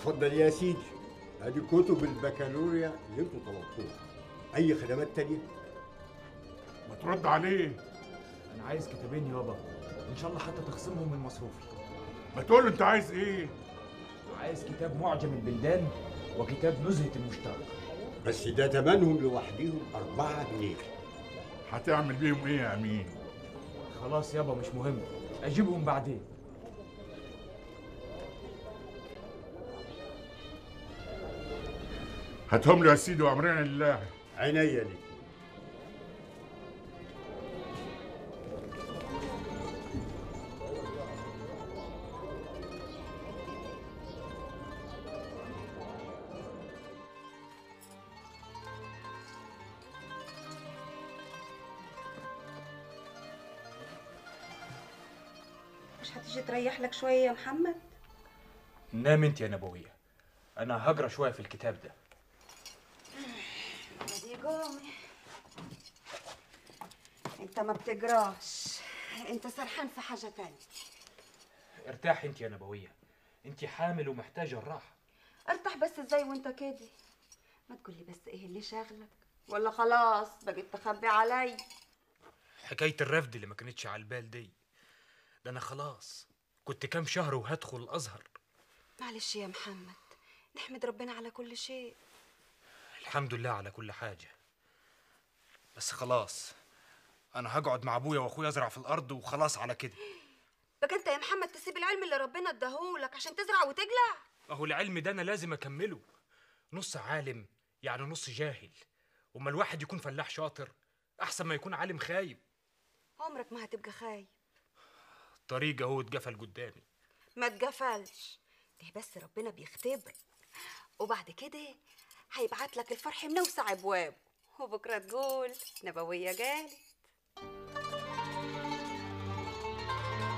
اتفضل يا سيدي ادي كتب البكالوريا اللي انتوا طلبتوها اي خدمات تانية ما ترد عليه انا عايز كتابين يابا ان شاء الله حتى تخصمهم من مصروفي ما تقول له انت عايز ايه عايز كتاب معجم البلدان وكتاب نزهة المشتاق بس ده تمنهم لوحديهم أربعة جنيه هتعمل بيهم ايه يا امين خلاص يابا مش مهم اجيبهم بعدين هاتهم له يا سيدي وامرنا لله عينيا ليك مش هتيجي تريح لك شويه يا محمد نام انت يا نبوية انا هجرى شوية في الكتاب ده ادي قومي انت ما بتجراش انت سرحان في حاجه تانية ارتاح انت يا نبوية انت حامل ومحتاجة الراحة ارتاح بس ازاي وانت كده ما تقولي بس ايه اللي شاغلك ولا خلاص بقيت تخبي علي حكاية الرفد اللي ما كانتش على البال دي ده انا خلاص كنت كام شهر وهدخل الازهر معلش يا محمد نحمد ربنا على كل شيء الحمد لله على كل حاجة بس خلاص انا هقعد مع ابويا واخويا ازرع في الارض وخلاص على كده بقى انت يا محمد تسيب العلم اللي ربنا اداهولك عشان تزرع وتجلع اهو العلم ده انا لازم اكمله نص عالم يعني نص جاهل وما الواحد يكون فلاح شاطر احسن ما يكون عالم خايب عمرك ما هتبقى خايب طريق اهو اتقفل قدامي ما تجفلش ده بس ربنا بيختبرك وبعد كده هيبعت لك الفرح من اوسع ابوابه وبكره تقول نبويه جالي